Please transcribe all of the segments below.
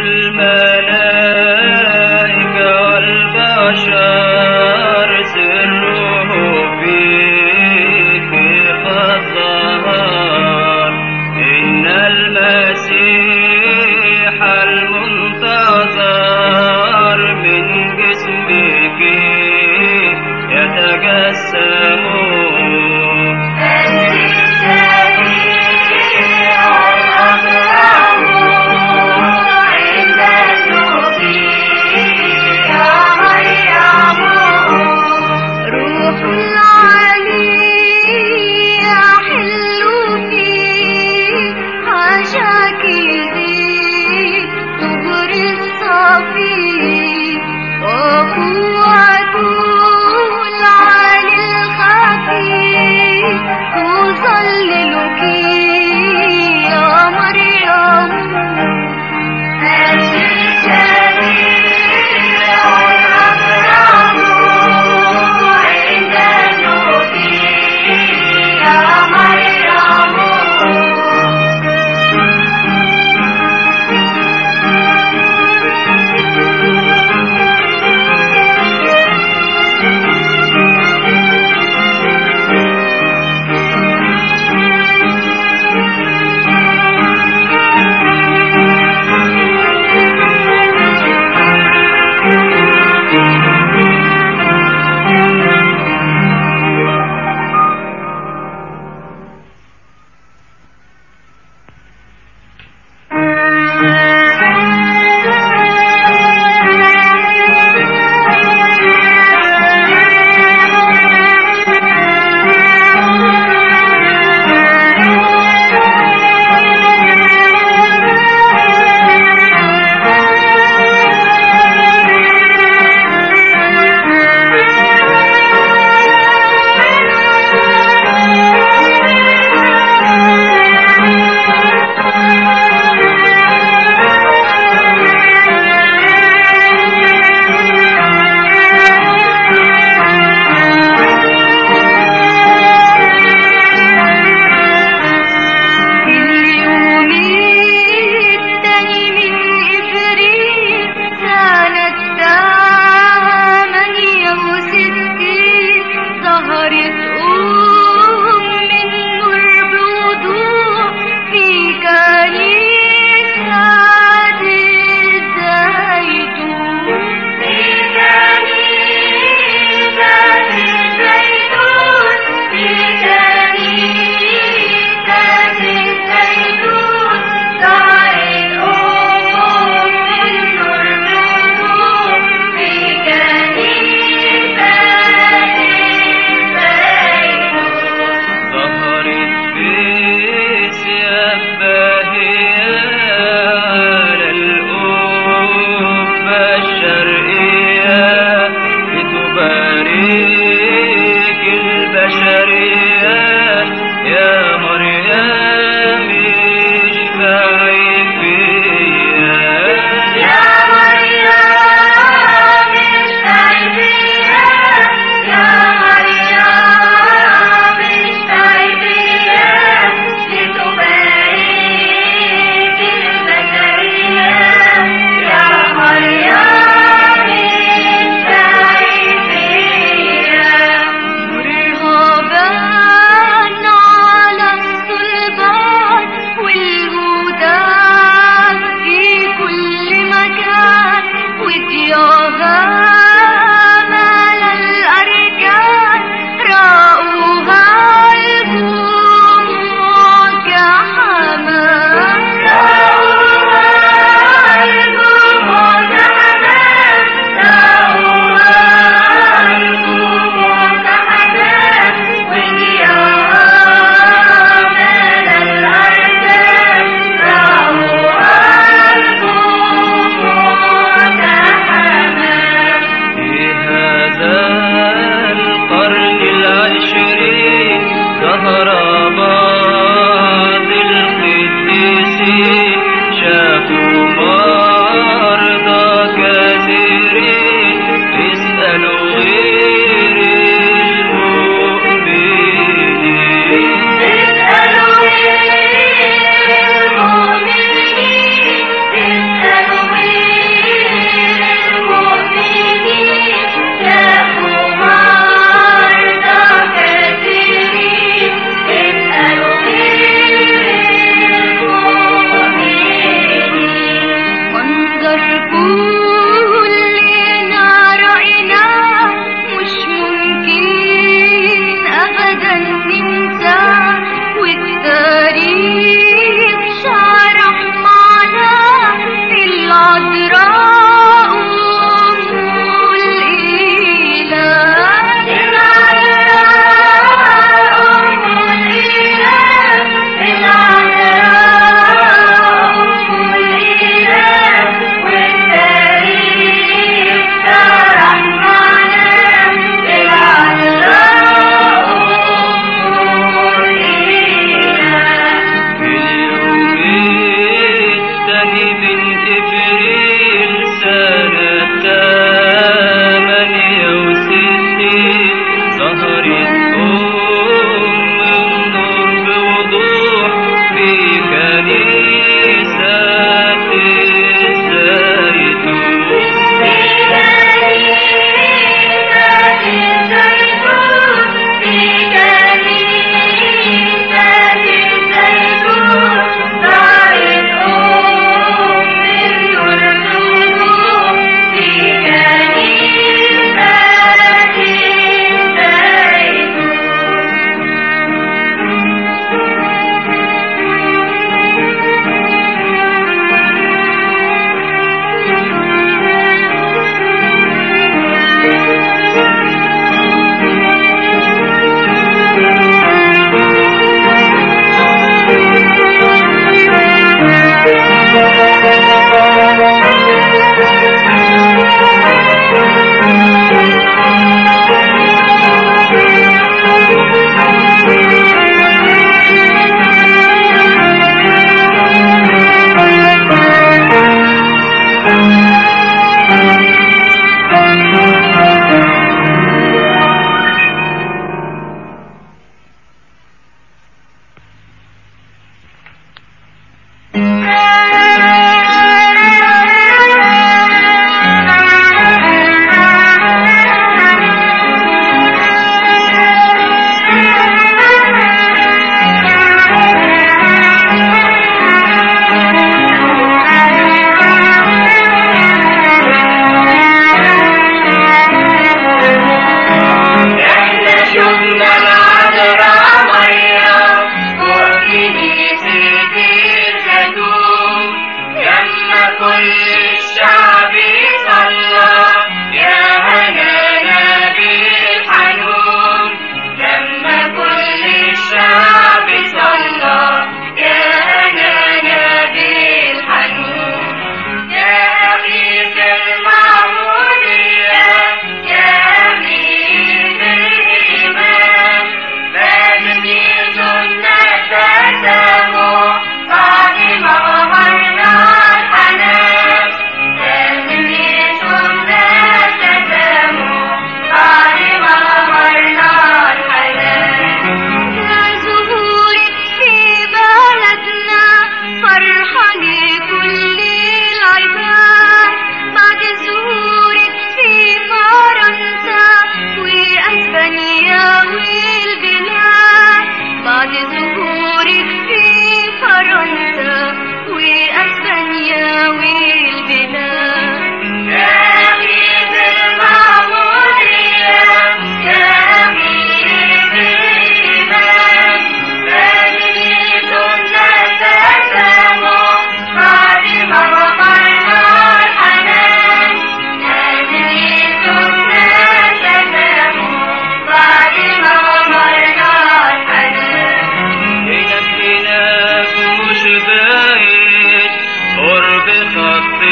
الملائكة والبشر سره فيك قد ظهر إن المسيح المنتظر من جسمك يتجسم الشفيع الأكرم عند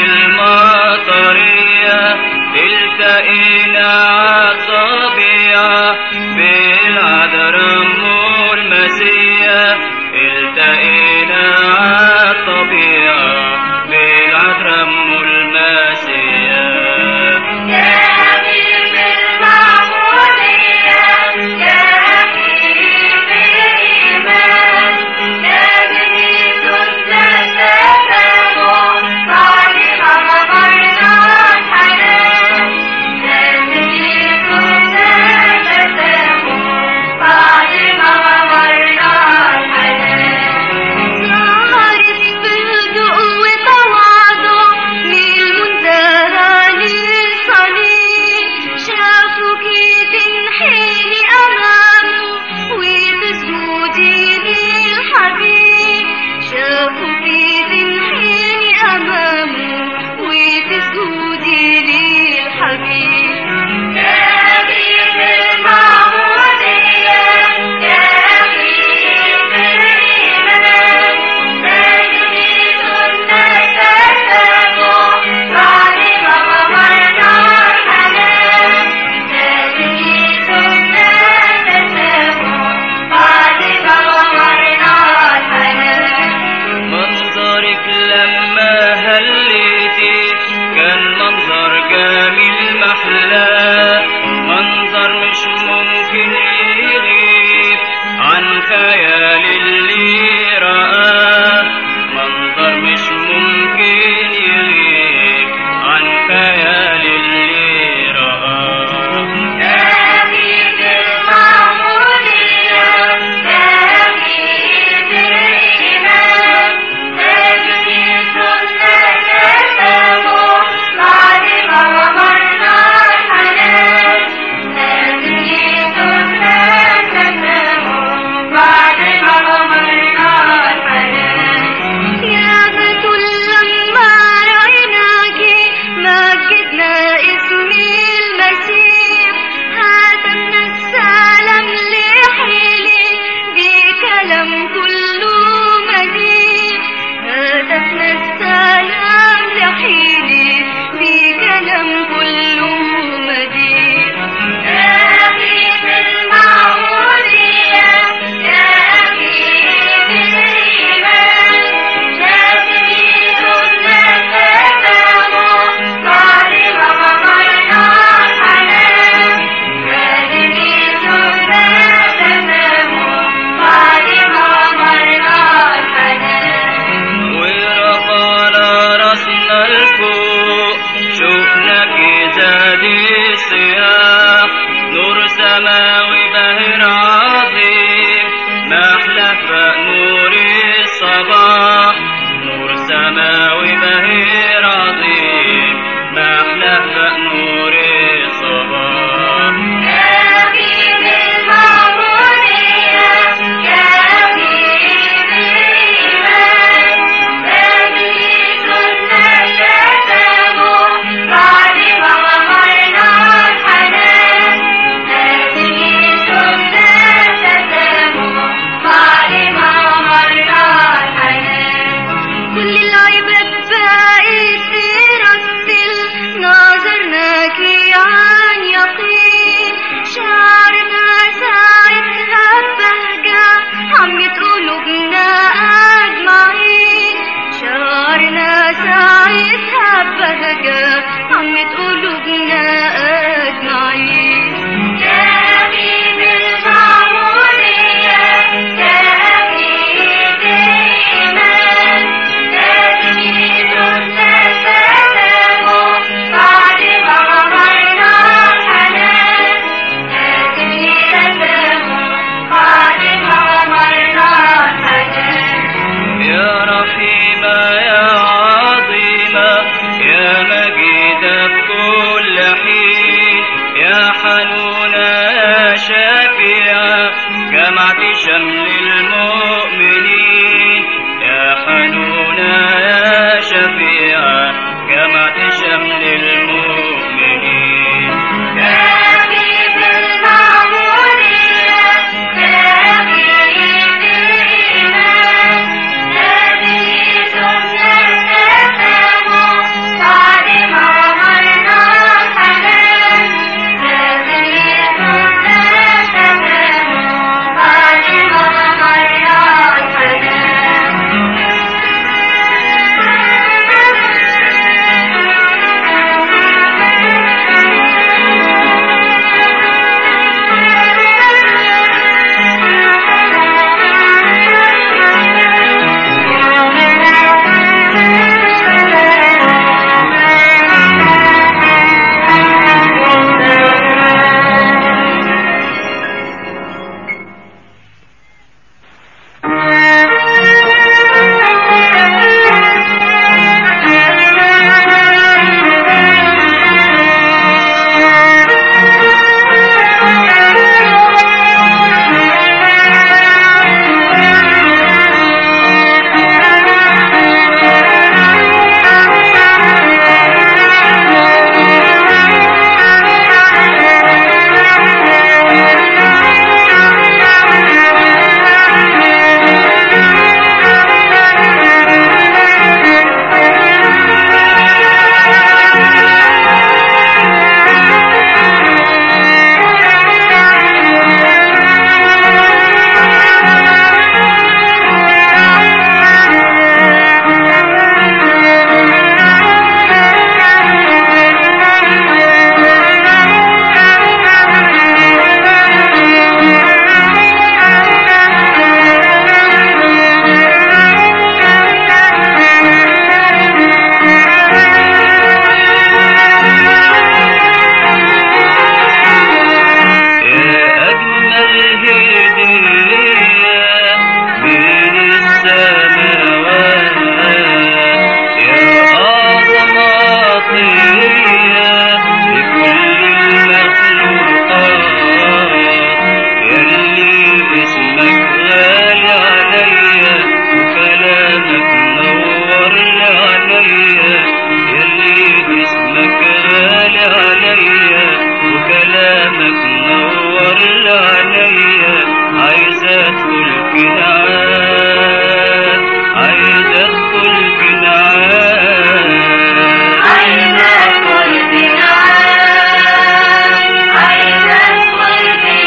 المطرية التقينا عالطبيعة بالعذراء المسية التقينا عالطبيعة بالعذراء المسية نعرف بهدوء وتواضع من اسمك غالي عليا وكلامك نور لعينيا عايز ادخل كنعان عايز ادخل كنعان عايزة أدخل بنعام عايزة أدخل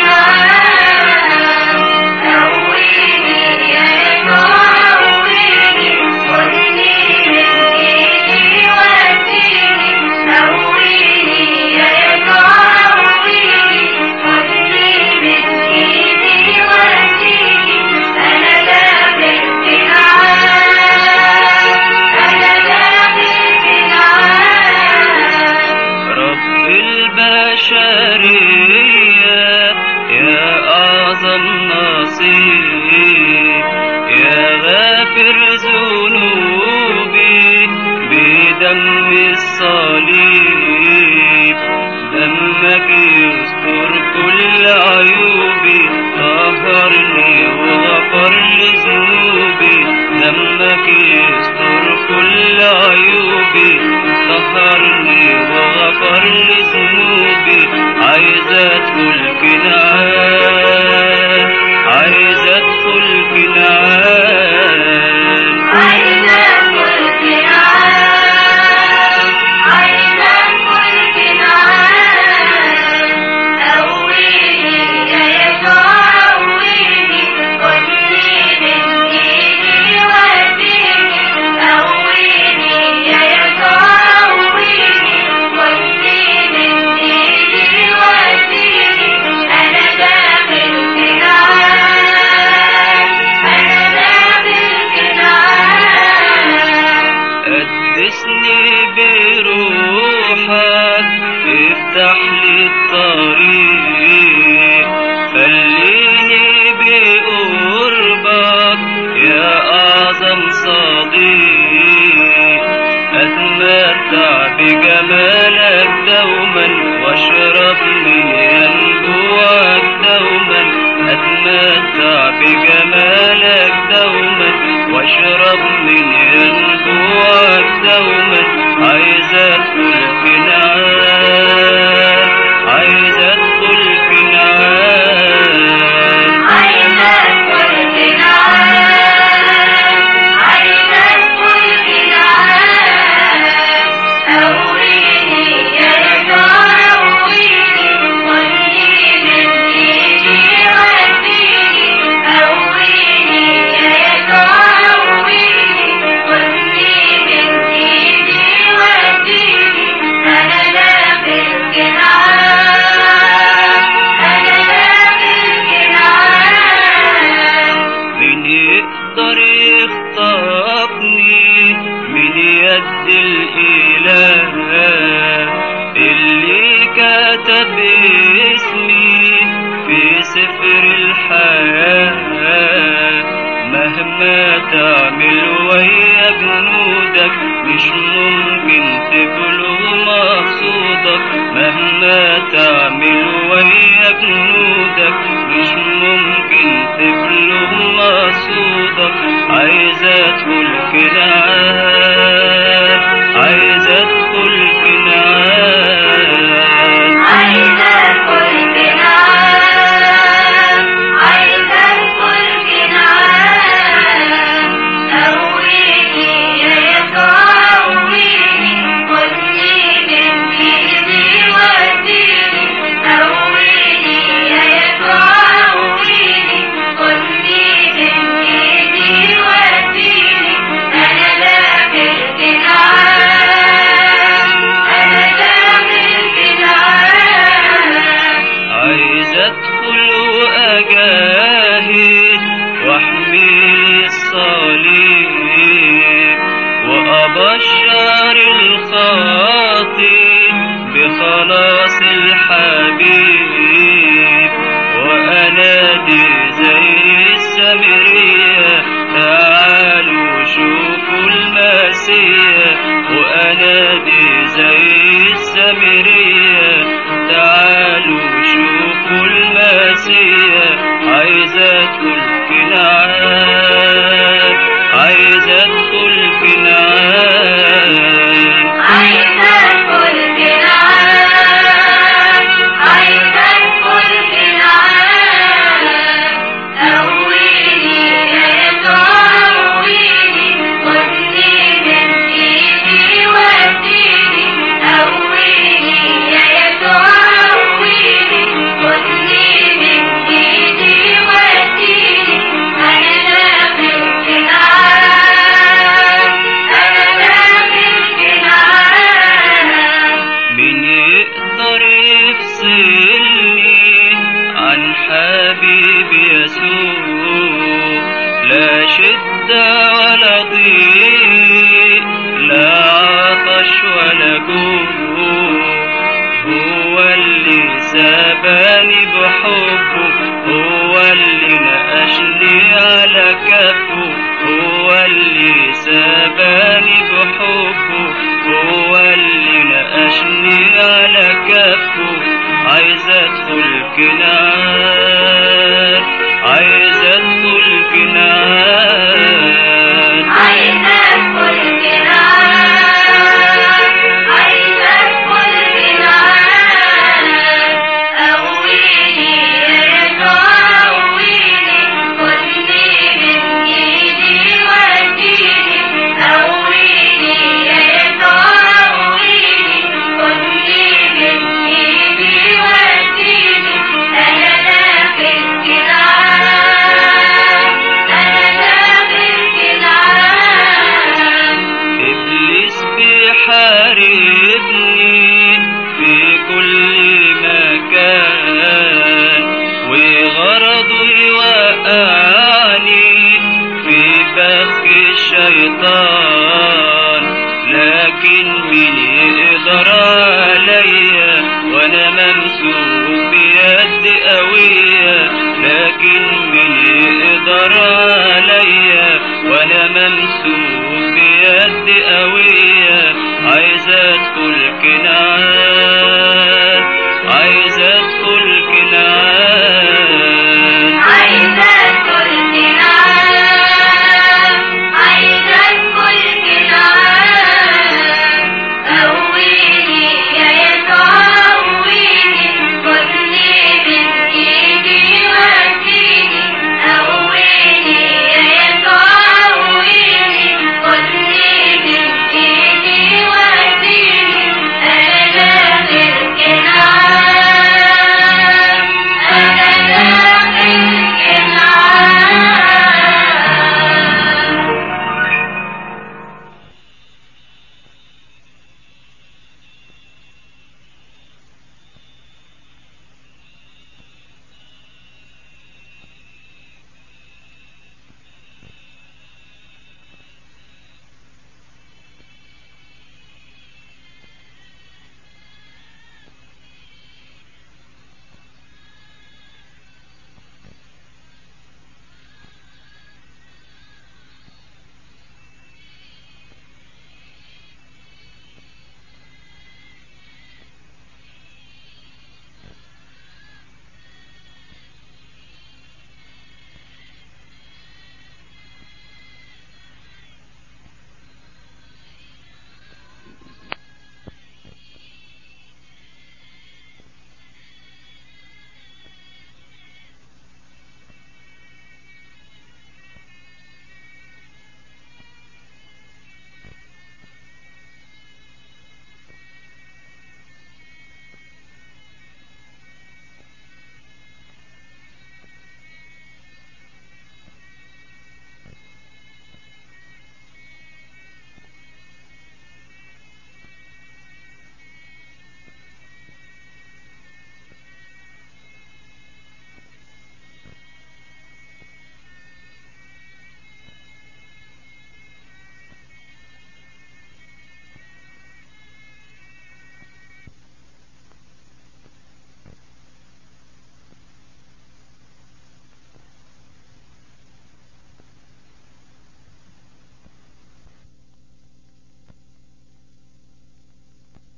بنعام قويني يا يسوع قويني خدني من إيدي وديني قويني يا يسوع قويني خدني من إيدي وديني أنا داخل بنعام أنا داخل بنعام رب البشرية يا أعظم نصيب يا غافر ذنوبي بدم الصليب دمك يستر كل عيوبي طهرني وغفر لي ذنوبي دمك يستر كل عيوبي طهرني وغفر لي ذنوبي عايز ادخل كنعان عايز ادخل كنعان عايزة أدخل بنعام عايزة أدخل بنعام قويني يا يسوع قويني خدني من إيدي وديني قويني يا يسوع قويني خدني من إيدي وديني أنا داخل بنعام أنا داخل بنعام قدسني بروحك افتح لي الطريق خليني بقربك يا أعظم صديق أتمتع بجمالك دوما واشرب من ينبوعك دوما أتمتع بجمالك دوما واشرب من ينبوعك دوما عايز ادخل كنعان عايز ادخل كنعان عايزة أدخل بنعام عايزة أدخل بنعام قويني يا يسوع قويني خدني من إيدي وديني قويني يا يسوع قويني خدني من إيدي وديني أنا داخل كنعان أنا داخل كنعان مين يقدر يخطفني من يد الإله اللي كتب اسمي في سفر الحياة مهما تعمل ويا جنودك مش ممكن تبلغ مقصودك مهما تعمل ويا جنودك مش ممكن تبلغ مقصودك عايز ادخل كنعان عايز ادخل كنعان عايزة أدخل بنعام عايزة أدخل بنعام قويني يا يسوع قويني خدني من إيدي وديني قويني يا يسوع قويني خدني من إيدي وديني أنا داخل بنعام أنا داخل بنعام عايز ادخل واجاهد واحمي الصليب وابشر الخاطي بخلاص الحبيب وانادي زي السامريه تعالوا شوفوا المسيح وانادي زي السامريه تعالوا شوفوا المسيح عايز ادخل كنعان عايز ادخل كنعان عايزة أدخل أكون هو اللي سابني بحبه هو اللي نقشني على كفه هو اللي سابني بحبه هو اللي نقشني على كفه عايز ادخل كنعان عايز ادخل كنعان عايزة أدخل جنان عايزة أدخل جنان قويني يا يسوع قويني خدني من إيدي وديني قويني يا يسوع قويني خدني من إيدي وديني أنا داخل جنان أنا داخل جنان إبليس بيحاربني في كل مكان وغرضه يوقعني في فخ الشيطان لكن مين يقدر عليا وانا ممسوك بيد قوية لكن مين يقدر عليا وانا ممسوك